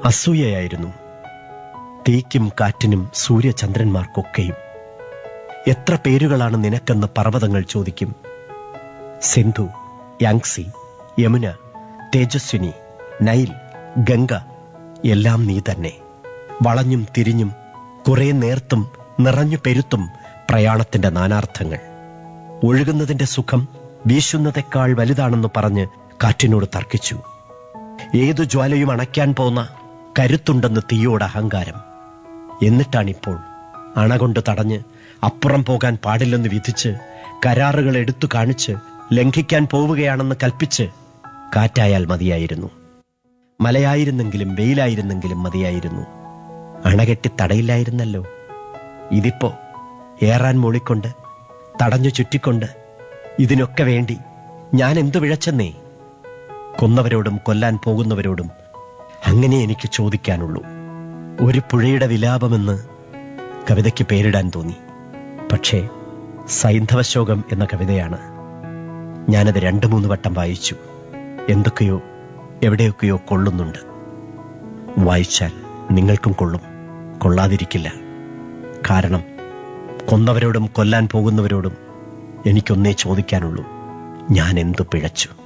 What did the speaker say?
അസൂയയായിരുന്നു തീക്കും കാറ്റിനും സൂര്യചന്ദ്രന്മാർക്കൊക്കെയും എത്ര പേരുകളാണ് നിനക്കെന്ന് പർവ്വതങ്ങൾ ചോദിക്കും സിന്ധു യാങ്സി യമുന തേജസ്വിനി നൈൽ ഗംഗ എല്ലാം നീ തന്നെ വളഞ്ഞും തിരിഞ്ഞും കുറെ നേർത്തും നിറഞ്ഞു പെരുത്തും പ്രയാണത്തിന്റെ നാനാർത്ഥങ്ങൾ ഒഴുകുന്നതിന്റെ സുഖം വീശുന്നതേക്കാൾ വലുതാണെന്ന് പറഞ്ഞ് കാറ്റിനോട് തർക്കിച്ചു ഏതു ജ്വാലയും അണയ്ക്കാൻ പോന്ന കരുത്തുണ്ടെന്ന് തീയോട് അഹങ്കാരം എന്നിട്ടാണിപ്പോൾ അണകൊണ്ട് തടഞ്ഞ് അപ്പുറം പോകാൻ പാടില്ലെന്ന് വിധിച്ച് കരാറുകൾ എടുത്തു കാണിച്ച് ലംഘിക്കാൻ പോവുകയാണെന്ന് കൽപ്പിച്ച് കാറ്റായാൽ മതിയായിരുന്നു മലയായിരുന്നെങ്കിലും വെയിലായിരുന്നെങ്കിലും മതിയായിരുന്നു അണകെട്ടി തടയില്ലായിരുന്നല്ലോ ഇതിപ്പോ ഏറാൻ മൂളിക്കൊണ്ട് തടഞ്ഞു ചുറ്റിക്കൊണ്ട് ഇതിനൊക്കെ വേണ്ടി ഞാൻ എന്തു വിഴച്ചെന്നേ കൊന്നവരോടും കൊല്ലാൻ പോകുന്നവരോടും അങ്ങനെ എനിക്ക് ചോദിക്കാനുള്ളൂ ഒരു പുഴയുടെ വിലാപമെന്ന് കവിതയ്ക്ക് പേരിടാൻ തോന്നി പക്ഷേ സൈന്ധവശോകം എന്ന കവിതയാണ് ഞാനത് രണ്ടു മൂന്ന് വട്ടം വായിച്ചു എന്തൊക്കെയോ എവിടെയൊക്കെയോ കൊള്ളുന്നുണ്ട് വായിച്ചാൽ നിങ്ങൾക്കും കൊള്ളും കൊള്ളാതിരിക്കില്ല കാരണം കൊന്നവരോടും കൊല്ലാൻ പോകുന്നവരോടും എനിക്കൊന്നേ ചോദിക്കാനുള്ളൂ ഞാൻ എന്തു പിഴച്ചു